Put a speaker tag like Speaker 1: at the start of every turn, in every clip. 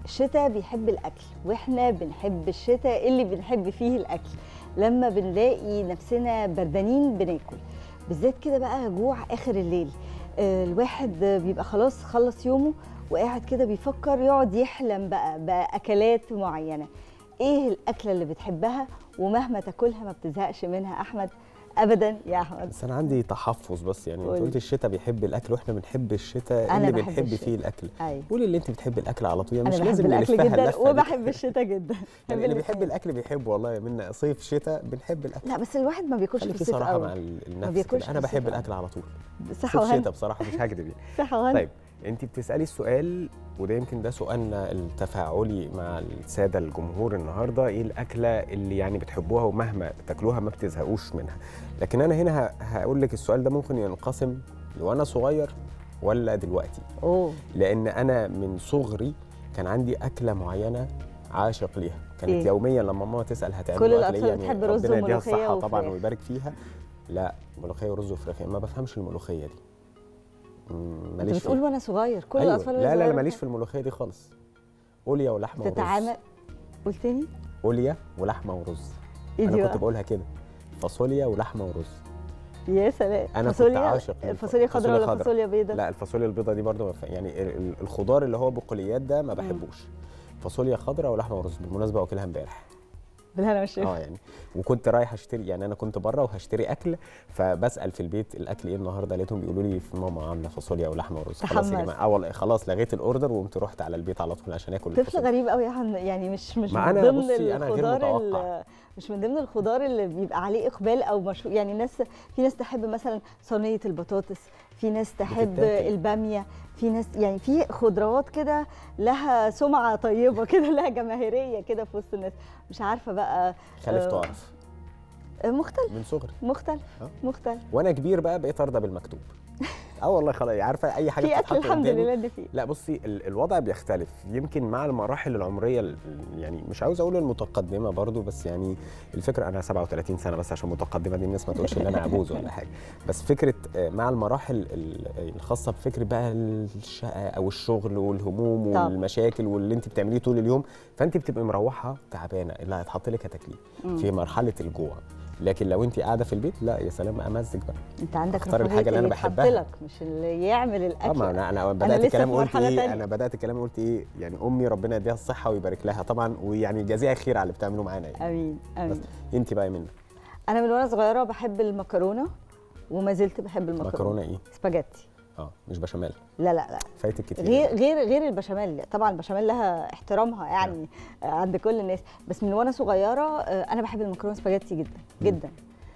Speaker 1: الشتاء بيحب الاكل واحنا بنحب الشتاء اللي بنحب فيه الاكل لما بنلاقي نفسنا بردانين بناكل بالذات كده بقى جوع اخر الليل آه، الواحد بيبقى خلاص خلص يومه وقاعد كده بيفكر يقعد يحلم بقى باكلات معينه ايه الاكله اللي بتحبها ومهما تاكلها ما بتزهقش منها احمد ابدا يا احمد
Speaker 2: بس انا عندي تحفظ بس يعني انت
Speaker 1: قولي.
Speaker 2: قلت الشتاء بيحب الاكل واحنا بنحب الشتاء
Speaker 1: أنا
Speaker 2: اللي
Speaker 1: بحب
Speaker 2: بنحب
Speaker 1: الشتاء.
Speaker 2: فيه الاكل
Speaker 1: ايوه
Speaker 2: قولي اللي انت بتحبي الاكل على طول يعني
Speaker 1: انا
Speaker 2: مش
Speaker 1: بحب
Speaker 2: لازم
Speaker 1: الاكل
Speaker 2: نلفها
Speaker 1: جدا
Speaker 2: اللفة دي.
Speaker 1: وبحب الشتاء جدا بحب
Speaker 2: يعني اللي
Speaker 1: الاتنين.
Speaker 2: بيحب الاكل بيحبه والله يا منى صيف شتاء بنحب الاكل
Speaker 1: لا بس الواحد ما بياكلش في
Speaker 2: خليكي
Speaker 1: الصيف
Speaker 2: صراحه مع
Speaker 1: قوي
Speaker 2: ال- النفس
Speaker 1: بياكلش
Speaker 2: كده انا
Speaker 1: في الصيف
Speaker 2: بحب
Speaker 1: أوي.
Speaker 2: الاكل على طول
Speaker 1: صحه
Speaker 2: صيف
Speaker 1: وهنا
Speaker 2: شتاء بصراحه مش هكدب يعني
Speaker 1: صحه وهنا
Speaker 2: طيب انت بتسالي السؤال وده يمكن ده سؤالنا التفاعلي مع الساده الجمهور النهارده ايه الاكله اللي يعني بتحبوها ومهما تاكلوها ما بتزهقوش منها لكن انا هنا ه- هقول لك السؤال ده ممكن ينقسم وانا صغير ولا دلوقتي
Speaker 1: اوه
Speaker 2: لان انا من صغري كان عندي اكله معينه عاشق ليها كانت
Speaker 1: إيه؟
Speaker 2: إيه؟ يوميا لما ماما تسال هتعمل
Speaker 1: كل
Speaker 2: إيه؟
Speaker 1: الأطفال
Speaker 2: هتلاقي
Speaker 1: بتحب رز
Speaker 2: ربنا يديها
Speaker 1: وملوخية
Speaker 2: الصحه طبعا
Speaker 1: وفراخ.
Speaker 2: ويبارك فيها لا ملوخيه ورز وفراخ ما بفهمش الملوخيه دي مم،
Speaker 1: انت
Speaker 2: ماليش
Speaker 1: بتقول
Speaker 2: فيها
Speaker 1: وانا صغير كل
Speaker 2: أيوة.
Speaker 1: الاطفال
Speaker 2: لا لا لا
Speaker 1: الصغيرة
Speaker 2: ماليش في الملوخيه دي خالص اوليا ولحمه ورز
Speaker 1: تتعامل قلت تاني
Speaker 2: اوليا ولحمه ورز
Speaker 1: ايه دي
Speaker 2: انا كنت
Speaker 1: بقى
Speaker 2: بقولها كده فاصوليا ولحمه ورز
Speaker 1: يا سلام
Speaker 2: أنا كنت
Speaker 1: فاصوليا
Speaker 2: عاشق للف-
Speaker 1: الفاصوليا خضراء
Speaker 2: فاصوليا
Speaker 1: ولا
Speaker 2: خضراء.
Speaker 1: فاصوليا بيضاء
Speaker 2: لا الفاصوليا البيضاء دي برضو ما ف- يعني ال- ال- الخضار اللي هو بقوليات ده ما بحبوش فاصوليا خضراء ولحمه ورز بالمناسبه واكلها امبارح
Speaker 1: بالهنا والشفا
Speaker 2: اه يعني وكنت رايح اشتري يعني انا كنت بره وهشتري اكل فبسال في البيت الاكل ايه النهارده لقيتهم بيقولوا لي في ماما عامله فاصوليا ولحمه ورز خلاص يا
Speaker 1: تحمست.
Speaker 2: جماعه اه والله خلاص لغيت الاوردر وقمت رحت على البيت على طول عشان اكل
Speaker 1: طفل
Speaker 2: الفاصوليا.
Speaker 1: غريب قوي يا حن يعني مش مش
Speaker 2: ما
Speaker 1: من
Speaker 2: أنا
Speaker 1: ضمن
Speaker 2: بصي أنا غير
Speaker 1: الخضار
Speaker 2: متوقع.
Speaker 1: ال- مش من ضمن الخضار اللي بيبقى عليه اقبال او مشهور يعني الناس في ناس تحب مثلا صينيه البطاطس في ناس تحب
Speaker 2: بتتاكل.
Speaker 1: الباميه في ناس يعني في خضروات كده لها سمعه طيبه كده لها جماهيريه كده في وسط الناس مش عارفه بقى
Speaker 2: خلفت
Speaker 1: آه،
Speaker 2: اعرف
Speaker 1: مختلف
Speaker 2: من صغري
Speaker 1: مختلف
Speaker 2: آه.
Speaker 1: مختلف
Speaker 2: وانا كبير بقى بقيت ارضى بالمكتوب اه والله خلاص عارفه اي حاجه
Speaker 1: في اكل
Speaker 2: بتتحط
Speaker 1: الحمد
Speaker 2: قدامي
Speaker 1: لله ان فيه
Speaker 2: لا بصي ال- الوضع بيختلف يمكن مع المراحل العمريه ال- يعني مش عاوز اقول المتقدمه برضو بس يعني الفكره انا 37 سنه بس عشان متقدمه دي الناس ما تقولش ان انا عجوز ولا حاجه بس فكره آه، مع المراحل ال- الخاصه بفكره بقى الشقه او الشغل والهموم
Speaker 1: طبعا.
Speaker 2: والمشاكل واللي انت بتعمليه طول اليوم فانت بتبقي مروحه تعبانه اللي هيتحط لك هتاكليه
Speaker 1: مم.
Speaker 2: في مرحله الجوع لكن لو انت قاعده في البيت لا يا سلام امزج بقى
Speaker 1: انت عندك
Speaker 2: اختار الحاجة
Speaker 1: رفاهية
Speaker 2: اللي أنا
Speaker 1: يتحط
Speaker 2: بحبها.
Speaker 1: لك مش اللي يعمل الاكل
Speaker 2: اه ما انا انا بدات
Speaker 1: لسه
Speaker 2: الكلام
Speaker 1: في
Speaker 2: قلت
Speaker 1: مرحلة
Speaker 2: ايه
Speaker 1: تانية.
Speaker 2: انا بدات الكلام قلت ايه يعني امي ربنا يديها الصحه ويبارك لها طبعا ويعني يجازيها خير على اللي بتعمله معانا يعني
Speaker 1: امين امين
Speaker 2: بس انت بقى منى
Speaker 1: انا من وانا صغيره بحب المكرونه وما زلت بحب المكرونه
Speaker 2: مكرونه ايه
Speaker 1: سباجيتي
Speaker 2: اه مش بشاميل
Speaker 1: لا لا لا
Speaker 2: فايتك كتير
Speaker 1: غير غير غير البشاميل طبعا البشاميل لها احترامها يعني آه، عند كل الناس بس من وانا صغيره آه، انا بحب المكرونه سباجيتي جدا
Speaker 2: مم.
Speaker 1: جدا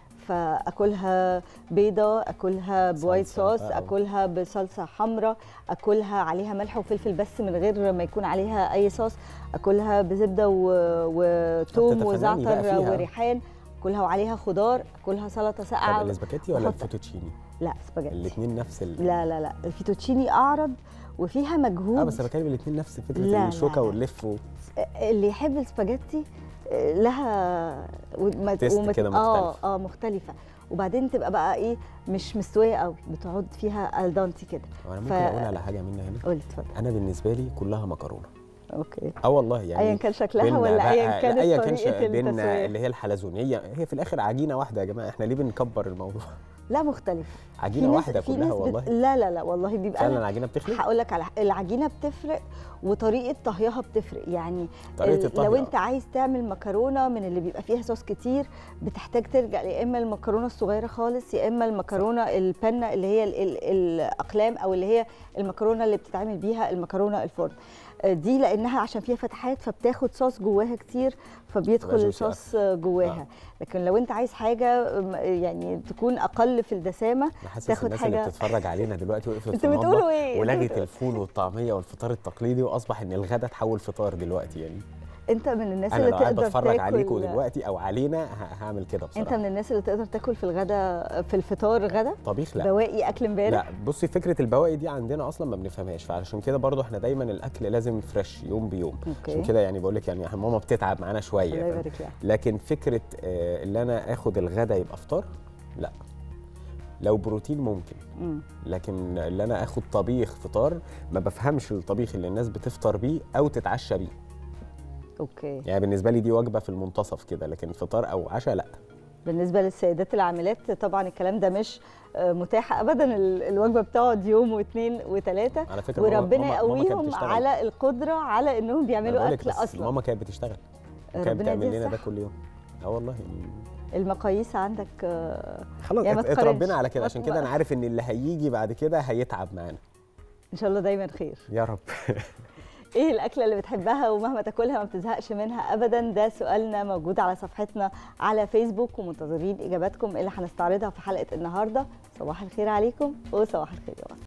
Speaker 1: فاكلها بيضه اكلها بوايت
Speaker 2: صلصة
Speaker 1: صوص
Speaker 2: بقى.
Speaker 1: اكلها بصلصه حمراء اكلها عليها ملح وفلفل بس من غير ما يكون عليها اي صوص اكلها بزبده و- وتوم
Speaker 2: بتتفنني بقى
Speaker 1: وزعتر
Speaker 2: فيها.
Speaker 1: وريحان اكلها وعليها خضار اكلها سلطه
Speaker 2: طب
Speaker 1: ساقعه
Speaker 2: الاسباجيتي ولا
Speaker 1: وأحط-
Speaker 2: الفوتوتشيني
Speaker 1: لا سباجيتي
Speaker 2: الاثنين نفس ال...
Speaker 1: لا لا لا الفيتوتشيني اعرض وفيها مجهود
Speaker 2: اه بس انا بتكلم الاثنين نفس فكره
Speaker 1: لا، لا،
Speaker 2: الشوكه
Speaker 1: لا.
Speaker 2: واللف و...
Speaker 1: اللي يحب السباجيتي آه، لها وما-
Speaker 2: تيست
Speaker 1: وما-
Speaker 2: كده
Speaker 1: اه
Speaker 2: مختلف.
Speaker 1: اه مختلفه وبعدين تبقى بقى ايه مش مستويه قوي بتقعد فيها الدانتي كده
Speaker 2: وانا ممكن
Speaker 1: ف-
Speaker 2: اقول على حاجه منى هنا
Speaker 1: قولي اتفضل
Speaker 2: انا بالنسبه لي كلها مكرونه
Speaker 1: اوكي
Speaker 2: اه والله يعني
Speaker 1: ايا كان شكلها
Speaker 2: بينا
Speaker 1: ولا
Speaker 2: بقى-
Speaker 1: ايا كانت
Speaker 2: ايا كان
Speaker 1: طريقه
Speaker 2: بينا
Speaker 1: التسويه
Speaker 2: اللي هي الحلزونيه هي في الاخر عجينه واحده يا جماعه احنا ليه بنكبر الموضوع
Speaker 1: لا مختلف
Speaker 2: عجينه واحده
Speaker 1: في
Speaker 2: كلها
Speaker 1: ناس
Speaker 2: والله
Speaker 1: بت... لا لا لا والله بيبقى
Speaker 2: فعلا العجينه بتخلق
Speaker 1: هقول لك على العجينه بتفرق وطريقه طهيها بتفرق يعني
Speaker 2: طريقة
Speaker 1: ال-
Speaker 2: الطهي
Speaker 1: لو
Speaker 2: آه.
Speaker 1: انت عايز تعمل مكرونه من اللي بيبقى فيها صوص كتير بتحتاج ترجع يا اما المكرونه الصغيره خالص يا اما المكرونه البنه اللي هي ال ال الاقلام او اللي هي المكرونه اللي بتتعمل بيها المكرونه الفرن آه، دي لانها عشان فيها فتحات فبتاخد صوص جواها كتير فبيدخل
Speaker 2: juicy
Speaker 1: الصوص جواها لكن لو انت عايز حاجه م- يعني تكون اقل في الدسامه
Speaker 2: انا حاسس
Speaker 1: تاخد
Speaker 2: الناس اللي
Speaker 1: حاجة-
Speaker 2: بتتفرج علينا دلوقتي وقفت
Speaker 1: انتوا
Speaker 2: في المطبخ
Speaker 1: بتقولوا ايه؟ انتوا
Speaker 2: ولغت
Speaker 1: بتقولوا-
Speaker 2: الفول والطعميه والفطار التقليدي واصبح ان الغدا تحول فطار دلوقتي يعني
Speaker 1: انت من الناس
Speaker 2: انا
Speaker 1: اللي
Speaker 2: لو قاعد
Speaker 1: تقدر
Speaker 2: بتفرج
Speaker 1: تاكل
Speaker 2: عليكم دلوقتي او علينا ه- هعمل كده
Speaker 1: انت
Speaker 2: بصراحه
Speaker 1: من الناس اللي تقدر تاكل في الغدا في الفطار غدا
Speaker 2: طبيخ لا
Speaker 1: بواقي اكل امبارح
Speaker 2: لا بصي فكره البواقي دي عندنا اصلا ما بنفهمهاش فعشان كده برضو احنا دايما الاكل لازم فريش يوم بيوم
Speaker 1: اوكي.
Speaker 2: عشان كده يعني بقول لك يعني إحنا ماما بتتعب معانا شويه
Speaker 1: الله
Speaker 2: فاهم؟
Speaker 1: يبارك لها
Speaker 2: لكن فكره آه، اللي انا اخد الغدا يبقى فطار لا لو بروتين ممكن
Speaker 1: مم.
Speaker 2: لكن اللي انا اخد طبيخ فطار ما بفهمش الطبيخ اللي الناس بتفطر بيه او تتعشى بيه
Speaker 1: اوكي
Speaker 2: يعني بالنسبه لي دي وجبه في المنتصف كده لكن فطار او عشاء لا
Speaker 1: بالنسبه للسيدات العاملات طبعا الكلام ده مش آه، متاح ابدا ال- الوجبه بتقعد يوم واثنين وثلاثه
Speaker 2: على فكره ماما-
Speaker 1: وربنا
Speaker 2: ماما- ماما كانت
Speaker 1: يقويهم
Speaker 2: بتشتغل.
Speaker 1: على القدره على انهم
Speaker 2: أنا
Speaker 1: بيعملوا
Speaker 2: بقولك
Speaker 1: اكل
Speaker 2: بس
Speaker 1: اصلا
Speaker 2: ماما كانت بتشتغل كانت
Speaker 1: ربنا
Speaker 2: بتعمل
Speaker 1: يديها
Speaker 2: لنا ده
Speaker 1: الصحة.
Speaker 2: كل يوم اه والله
Speaker 1: المقاييس عندك آه،
Speaker 2: خلاص
Speaker 1: يعني ما
Speaker 2: ات-
Speaker 1: تقارنش.
Speaker 2: اتربينا على كده
Speaker 1: ما
Speaker 2: عشان
Speaker 1: ت-
Speaker 2: كده انا عارف ان اللي هيجي بعد كده هيتعب معانا
Speaker 1: ان شاء الله دايما خير
Speaker 2: يا رب
Speaker 1: ايه الاكله اللي بتحبها ومهما تاكلها ما بتزهقش منها ابدا ده سؤالنا موجود على صفحتنا على فيسبوك ومنتظرين اجاباتكم اللي هنستعرضها في حلقه النهارده صباح الخير عليكم وصباح الخير يا مصر